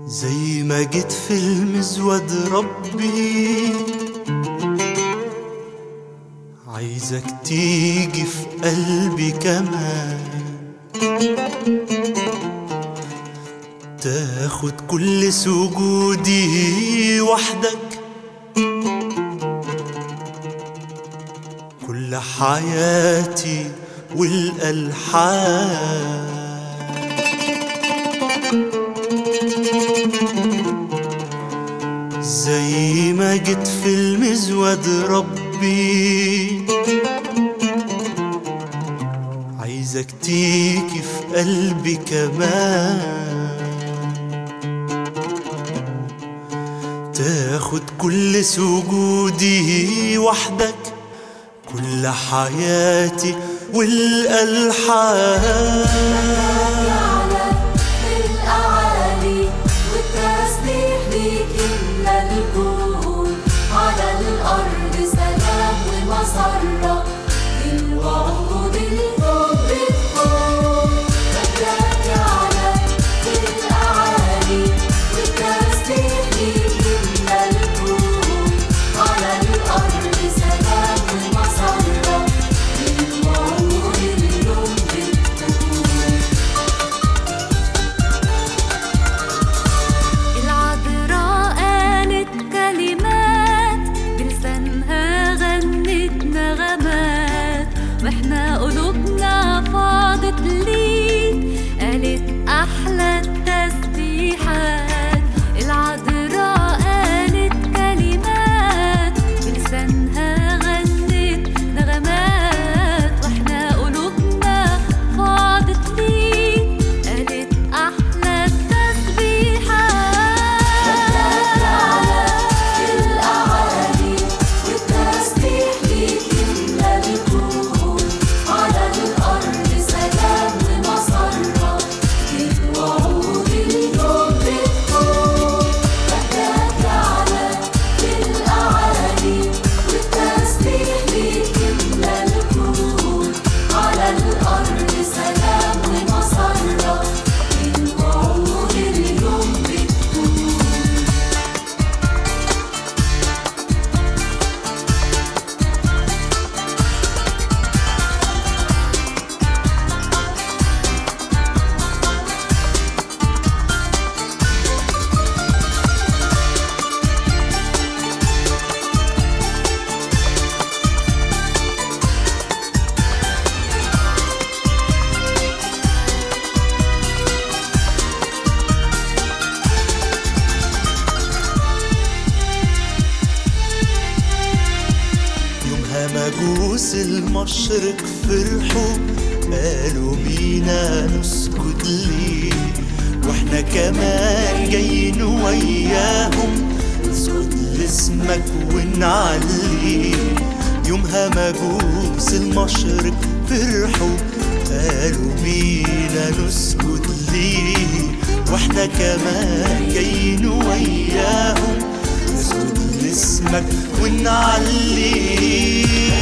زي ما جيت في المزود ربي عايزك تيجي في قلبي كمان تاخد كل سجودي وحدك كل حياتي والألحان زي ما جيت في المزود ربي عايزك تيجي في قلبي كمان تاخد كل سجودي وحدك كل حياتي والألحان يعلى بالأعالي والتسبيح ليك إلا الكون على الأرض سلام ومسرة للوعود الحب تكون مجدك يعلى بالأعالي والتسبيح ليك إلا الكون على الأرض سلام ومسرة للوعود اليوم بتكون العذراء قالت كلمات بلسانها غنت نغمات واحنا قلوبنا فاضت ليك قالت احلى التسبيحات العذراء قالت كلمات بلسانها غنت نغمات واحنا قلوبنا فاضت ليك قالت احلى التسبيحات والتسبيح ليك إلا الكون على الأرض سلام ومسرة للوعود اليوم بتكون مجدك يعلى بالأعالي والتسبيح ليك إلا الكون على الأرض سلام ومسرة للوعود اليوم بتكون يومها مجوس المشرق فرحوا قالوا بينا نسجد ليه واحنا كمان جايين وياهم نسجد لاسمك ونعليه يومها مجوس المشرق فرحوا قالوا بينا نسجد ليه واحنا كمان جايين وياهم نسجد لاسمك ونعليه